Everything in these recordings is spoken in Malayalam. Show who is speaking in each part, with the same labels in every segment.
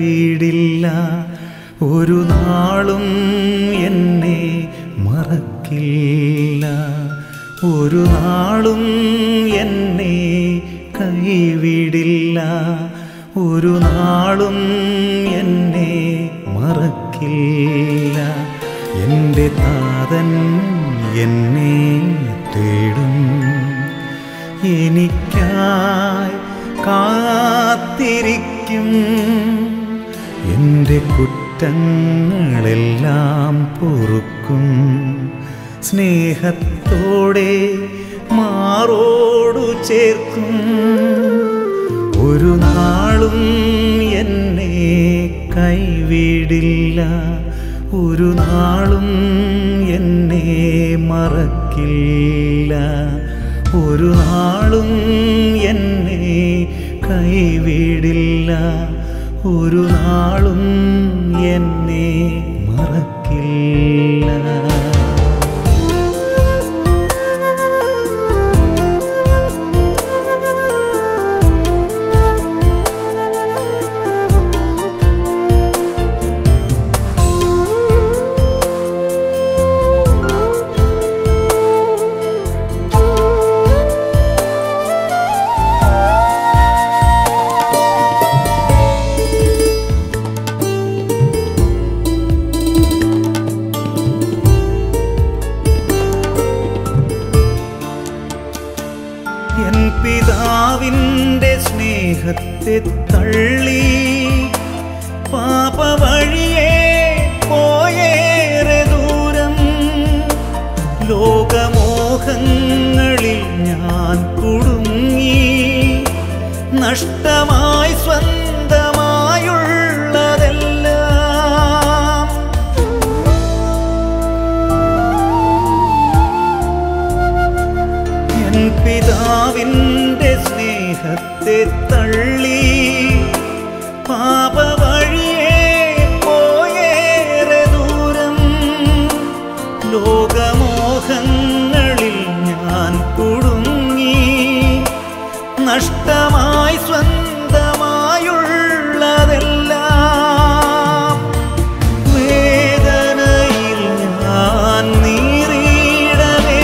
Speaker 1: കൈവിടില്ല ഒരു നാളും എന്നെ മറക്കില്ല ഒരു നാളും എന്നെ കൈവിടില്ല ഒരു നാളും എന്നെ മറക്കില്ല എൻ്റെ താതൻ എന്നെ തേടും എനിക്കായി കാത്തിരിക്കും എൻ്റെ കുറ്റങ്ങളെല്ലാം പൊറുക്കും സ്നേഹത്തോടെ മാറോടു ചേർക്കും ഒരു നാളും എന്നെ കൈവിടില്ല ഒരു നാളും എന്നെ മറക്കില്ല ഒരു നാളും എന്നെ കൈവിടില്ല ഒരു നാളും എന്നെ മറക്കില്ല എൻ പിതാവിൻ്റെ സ്നേഹത്തെ തള്ളി പാപ വഴിയെ പോയേറെ ദൂരം ലോകമോഹങ്ങളിൽ ഞാൻ കുടുങ്ങി നഷ്ടമായി സ്വന്തമായുള്ളതെല്ലാം എൻ പിതാവിൻ്റെ സ്നേഹത്തെ തള്ളി പാപ വഴിയെ പോയേറെ ദൂരം ലോകമോഹങ്ങളിൽ ഞാൻ കുടുങ്ങി നഷ്ടമായി സ്വന്തമായുള്ളതെല്ലാം വേദനയിൽ ഞാൻ നീറിയിടവേ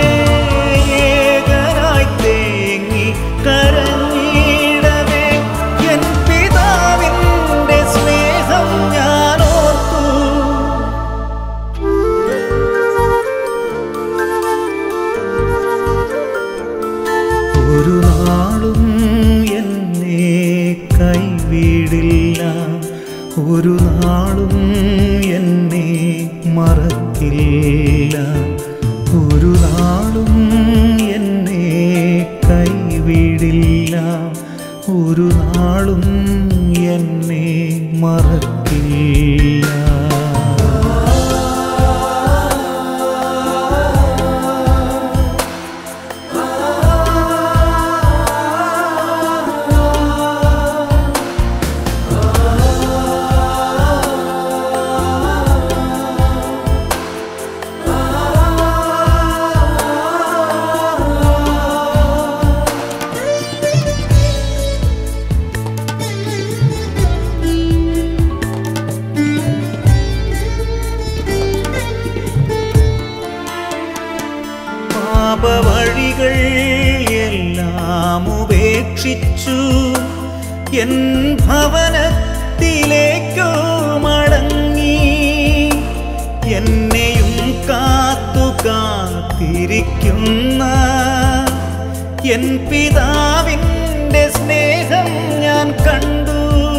Speaker 1: ഏകനായി തേങ്ങി കരഞ്ഞിടവേ എൻ പിതാവിൻ്റെ സ്നേഹം ഞാൻ ഓർത്തു ഒരു നാളും എന്നെ കൈവിടില്ല ഒരു നാളും എന്നെ മറക്കില്ല ഒരു നാളും എന്നെ കൈവിടില്ല ഒരു നാളും എന്നെ മറക്കില്ല പാപവഴികൾ എല്ലാം ഉപേക്ഷിച്ചു എൻ ഭവനത്തിലേക്കോ മടങ്ങി എന്നെയും കാത്തു കാത്തിരിക്കുന്ന എൻ പിതാവിൻ്റെ സ്നേഹം ഞാൻ കണ്ടു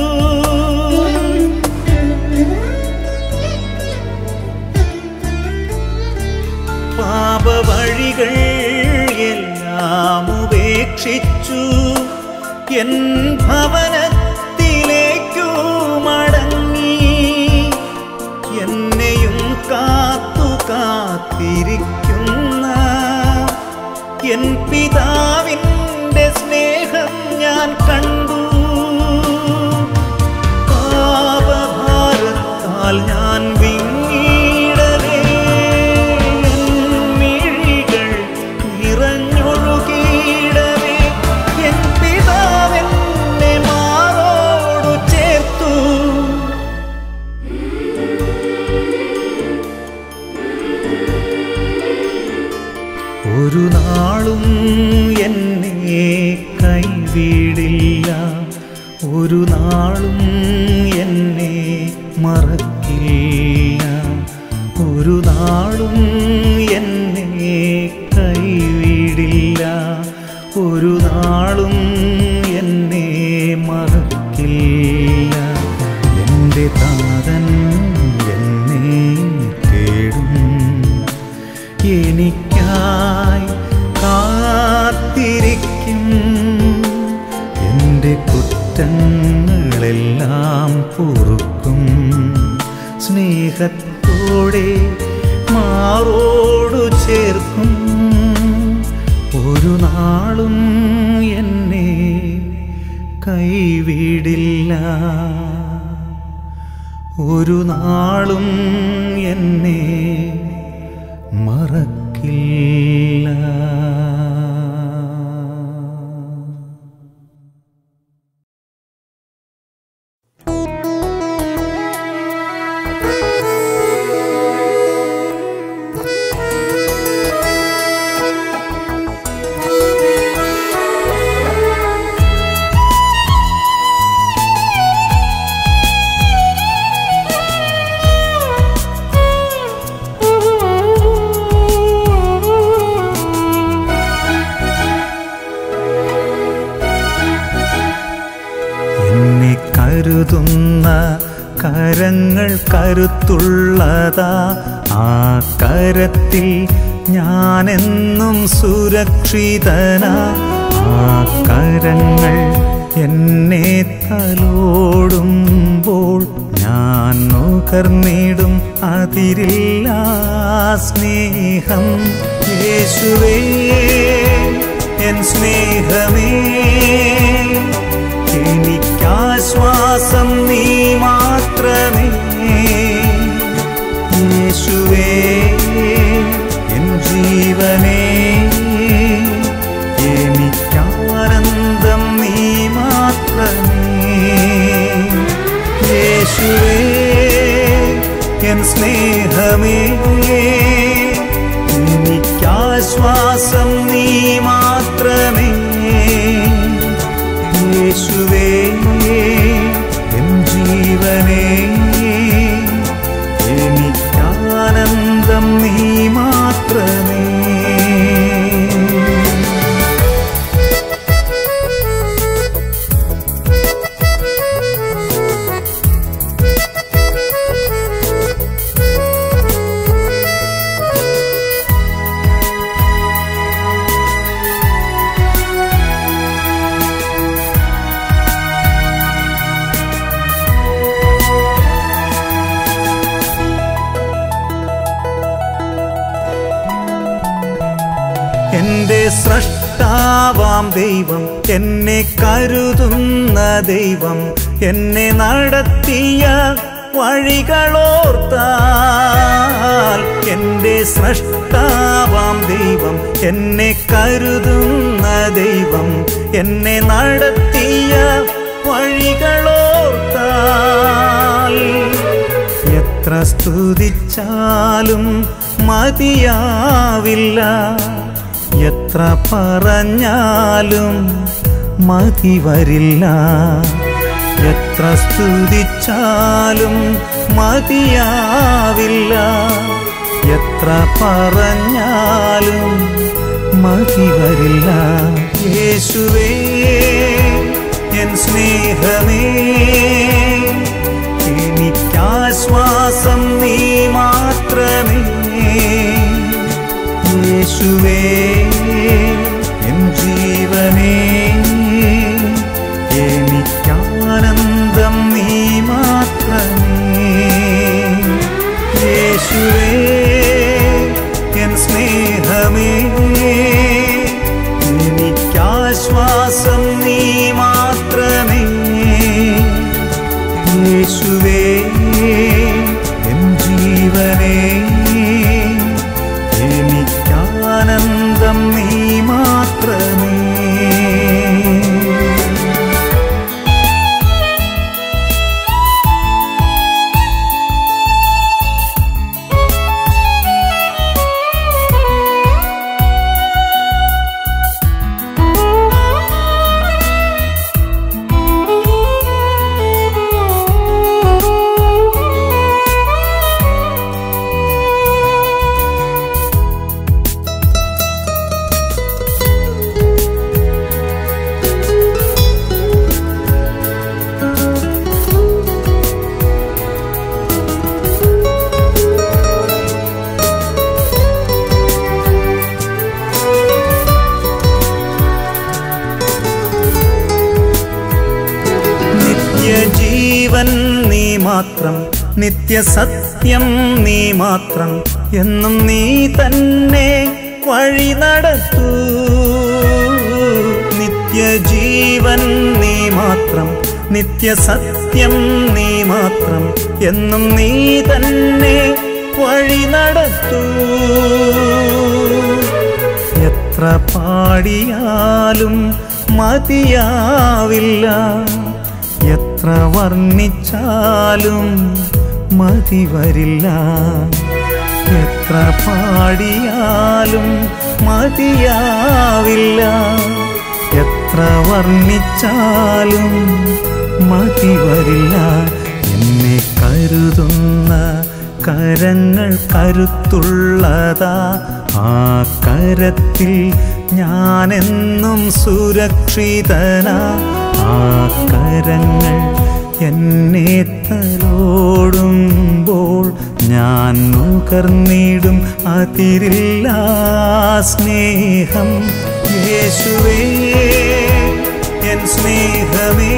Speaker 1: പാപവഴികൾ എല്ലാം ഉപേക്ഷിച്ചു എൻ ഭവനത്തിലേക്കു മടങ്ങി എന്നെയും കാത്തു കാത്തിരിക്കുന്ന എൻ പിതാവിൻ്റെ സ്നേഹം ഞാൻ കണ്ടു പാപഭാരത്താൽ ഞാൻ വിങ്ങിടവേ എൻ മിഴികൾ നിറഞ്ഞൊഴുകിയിടവേ എൻ പിതാവെന്നെ മാറോടു ചേർത്തു തെറ്റുകുറ്റങ്ങളെല്ലാം പൊറുക്കും സ്നേഹത്തോടെ മാറോടു ചേർക്കും ഒരു നാളും എന്നെ കൈവിടില്ല ഒരു നാളും എന്നെ മറക്കില്ല എന്നെ കരുതുന്ന കരങ്ങൾ കരുത്തുള്ളതാ ആ കരത്തിൽ ഞാനെന്നും സുരക്ഷിതനാ ആ കരങ്ങൾ എന്നെ തലോടുമ്പോൾ ഞാൻ നുകർന്നിടും അതിരില്ല സ്നേഹം യേശുവേ എൻ സ്നേഹമേ എനിക്കാശ്വാസം നീ മാത്രമേ യേശുവേ എൻ ജീവനേ എനിക്കാനന്ദം നീ മാത്രമേ യേശുവേ എൻ സ്നേഹമേ എനിക്കാശ്വാസം നീ മാത്രമേ യേശുവേ എൻ ജീവനേ എനിക്കാനന്ദം നീ മാത്രമേ എന്റെ സ്രഷ്ടാവാം ദൈവം എന്നെ കരുതുന്ന ദൈവം എന്നെ നടത്തിയ വഴികളോർത്താൽ എന്റെ സ്രഷ്ടാവാം ദൈവം എന്നെ കരുതുന്ന ദൈവം എന്നെ നടത്തിയ വഴികളോർത്താൽ എത്ര സ്തുതിച്ചാലും മതിയാവില്ല എത്ര പറഞ്ഞാലും മതി വരില്ല എത്ര സ്തുതിച്ചാലും മതിയാവില്ല എത്ര പറഞ്ഞാലും മതി വരില്ല യേശുവേ എൻ സ്നേഹമേ എനിക്കാശ്വാസം നീ മാത്രമേ യേശുവേ എൻ ജീവനേ എനിക്കാനന്ദം നീ മാത്രമേ യേശുവേ എൻ സ്നേഹമേ എനിക്കാശ്വാസം നീ മാത്രമേ യേശുവേ എൻ ജീവനേ എനിക്കാനന്ദം നീ മാത്രമേ
Speaker 2: Thank you.
Speaker 1: മാത്രം നിത്യസത്യം നീ മാത്രം എന്നും നീ തന്നെ വഴി നടത്തൂ നിത്യജീവൻ നീ മാത്രം നിത്യസത്യം നീ മാത്രം എന്നും നീ തന്നെ വഴി നടത്തൂ എത്ര പാടിയാലും മതിയാവില്ല എത്ര വർണ്ണിച്ചാലും മതി വരില്ല എത്ര പാടിയാലും മതിയാവില്ല എത്ര വർണ്ണിച്ചാലും മതി വരില്ല എന്നെ കരുതുന്ന കരങ്ങൾ കരുത്തുള്ളതാ ആ കരത്തിൽ ഞാനെന്നും സുരക്ഷിതനാ ആ കരങ്ങൾ എന്നെ തലോടുമ്പോൾ ഞാൻ നുകർന്നിടും അതിരില്ല സ്നേഹം യേശുവേ എൻ സ്നേഹമേ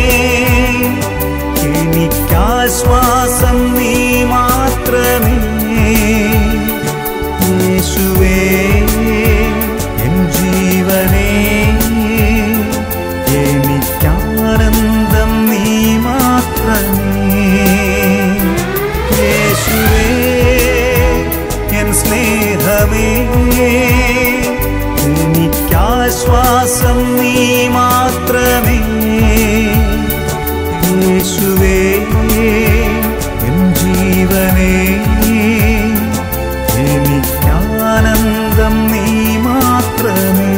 Speaker 1: എനിക്കാശ്വാസം നീ മാത്രമേ യേശുവേ എൻ ജീവനേ എനിക്കാനന്ദം നീ മാത്രമേ യേശുവേ എൻ സ്നേഹമേ എനിക്കാശ്വാസം നീ മാത്രമേ യേശുവേ എൻ ജീവനേ എനിക്കാനന്ദം നീ മാത്രമേ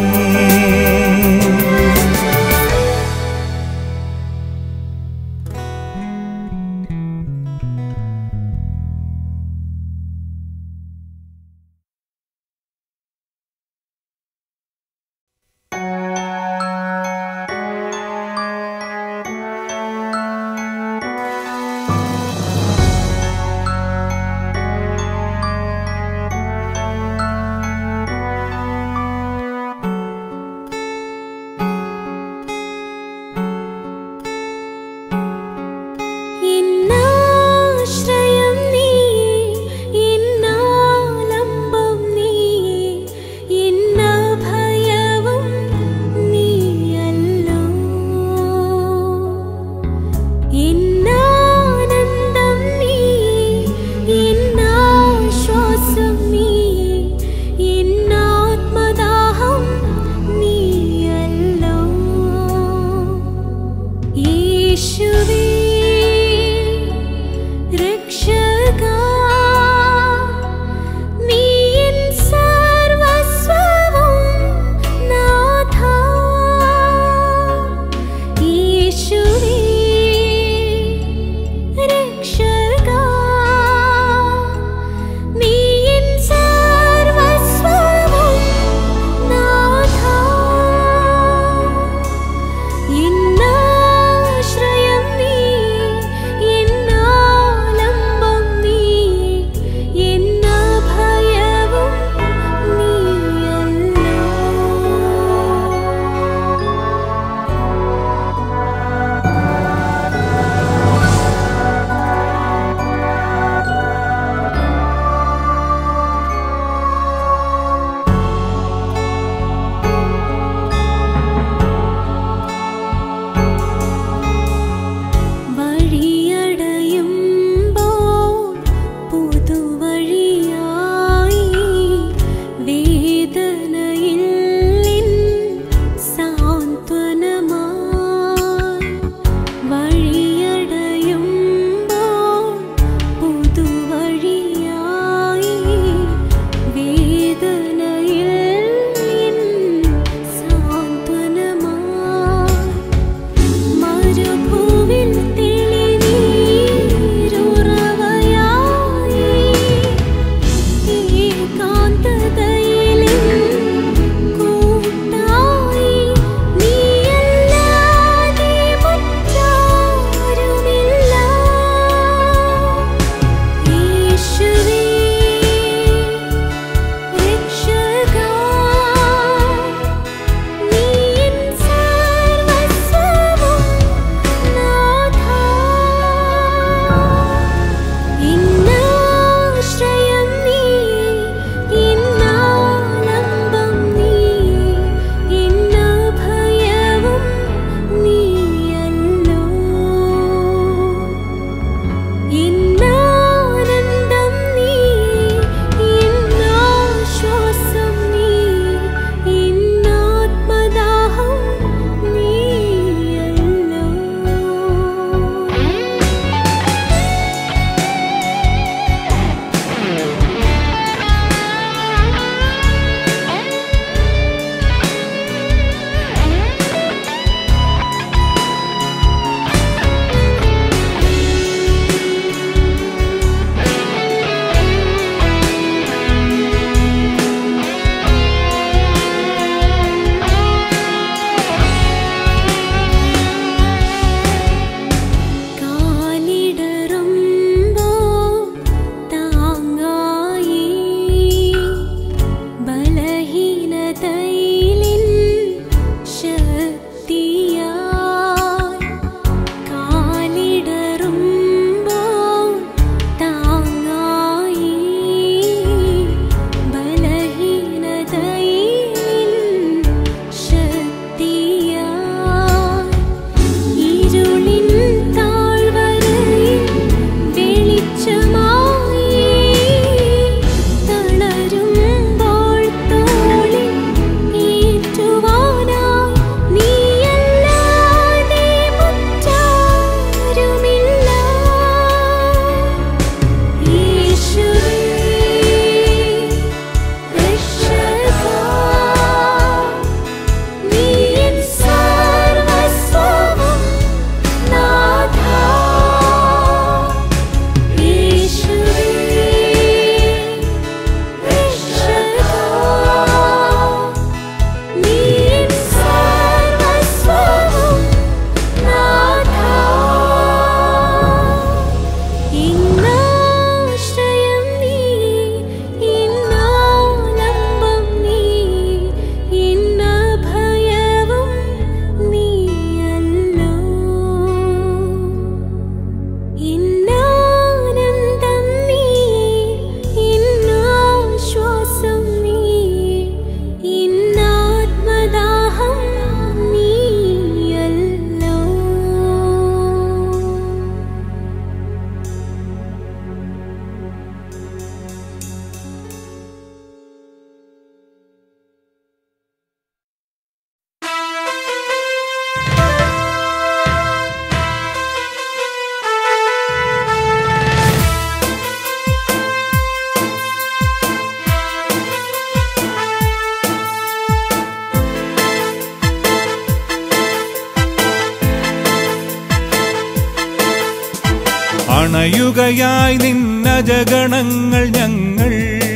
Speaker 1: അണയുകയായി നിന്നജഗണങ്ങൾ ഞങ്ങൾ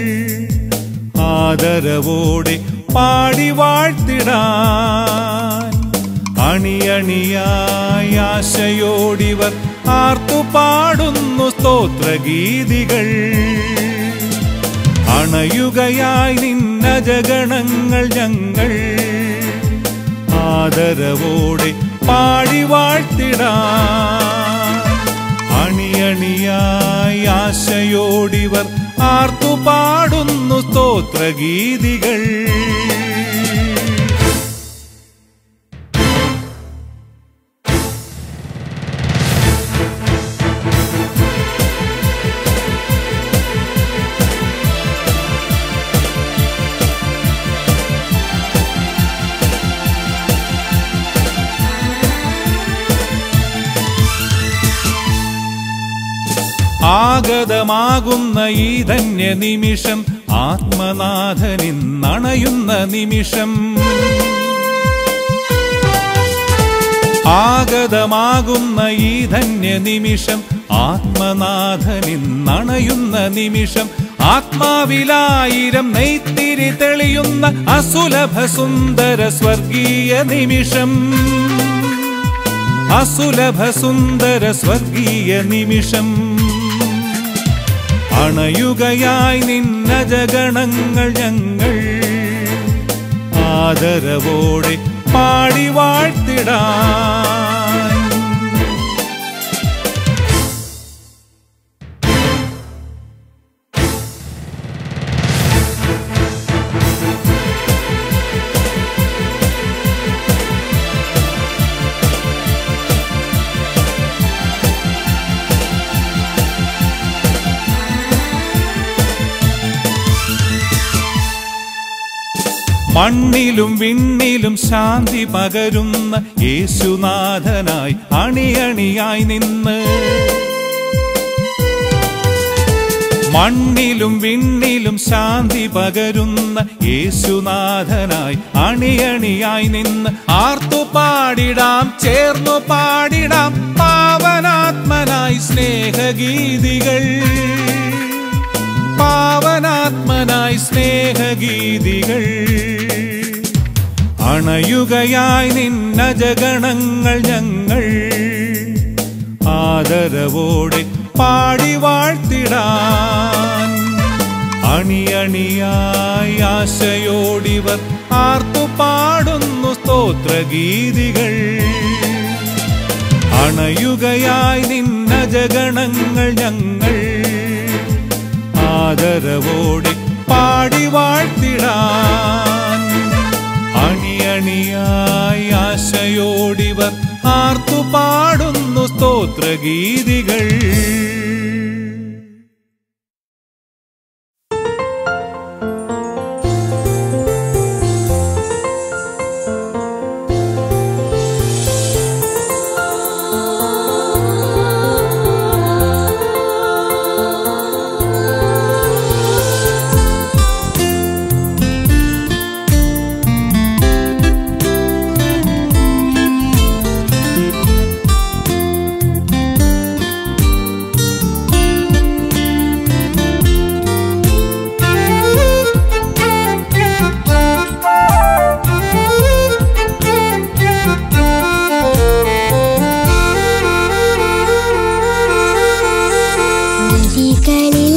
Speaker 1: ആദരവോടെ പാടി വാഴ്ത്തിടാൻ അണിയണിയായി ആശയോടിവർ ആർത്തു പാടുന്നു സ്തോത്രഗീതികൾ അണയുകയായി നിന്നജഗണങ്ങൾ ഞങ്ങൾ ആദരവോടെ പാടി വാഴ്ത്തിടാൻ അണിയണിയായി ആശയോടിവർ ആർത്തു പാടുന്നു സ്തോത്രഗീതികൾ ആഗതമാകുന്ന ഈ ധന്യ നിമിഷം ആത്മനാഥനിന്നണയുന്ന നിമിഷം ആഗതമാകുന്ന ഈ ധന്യ നിമിഷം ആത്മനാഥനിന്നണയുന്ന നിമിഷം ആത്മാവിലായിരം നെയ്ത്തിരി തെളിയുന്ന അസുലഭ സുന്ദര സ്വർഗീയ നിമിഷം അസുലഭ സുന്ദര സ്വർഗീയ നിമിഷം അണയുകയായി നിന്നജഗണങ്ങൾ ഞങ്ങൾ ആദരവോടെ പാടി വാഴ്ത്തിടാൻ മണ്ണിലും വിണ്ണിലും ശാന്തി പകരുന്ന യേശുനാഥനായി അണിയണിയായി നിന്ന് മണ്ണിലും വിണ്ണിലും ശാന്തി പകരുന്ന യേശുനാഥനായി അണിയണിയായി നിന്ന് ആർത്തു പാടിടാം ചേർന്നു പാടിടാം പാവനാത്മനായി സ്നേഹഗീതികൾ പാവനാത്മനായി സ്നേഹഗീതികൾ അണയുകയായി നിന്നജഗണങ്ങൾ ഞങ്ങൾ ആദരവോടെ പാടി വാഴ്ത്തിടാൻ അണിയണിയായി ആശയോടിവർ ആർത്തു പാടുന്നു സ്തോത്രഗീതികൾ അണയുകയായി നിന്നജഗണങ്ങൾ ഞങ്ങൾ ആദരവോടെ പാടി വാഴ്ത്തിടാൻ അണിയണിയായി ആശയോടിവർ ആർത്തു പാടുന്നു സ്തോത്രഗീതികൾ
Speaker 2: വഴികളിൽ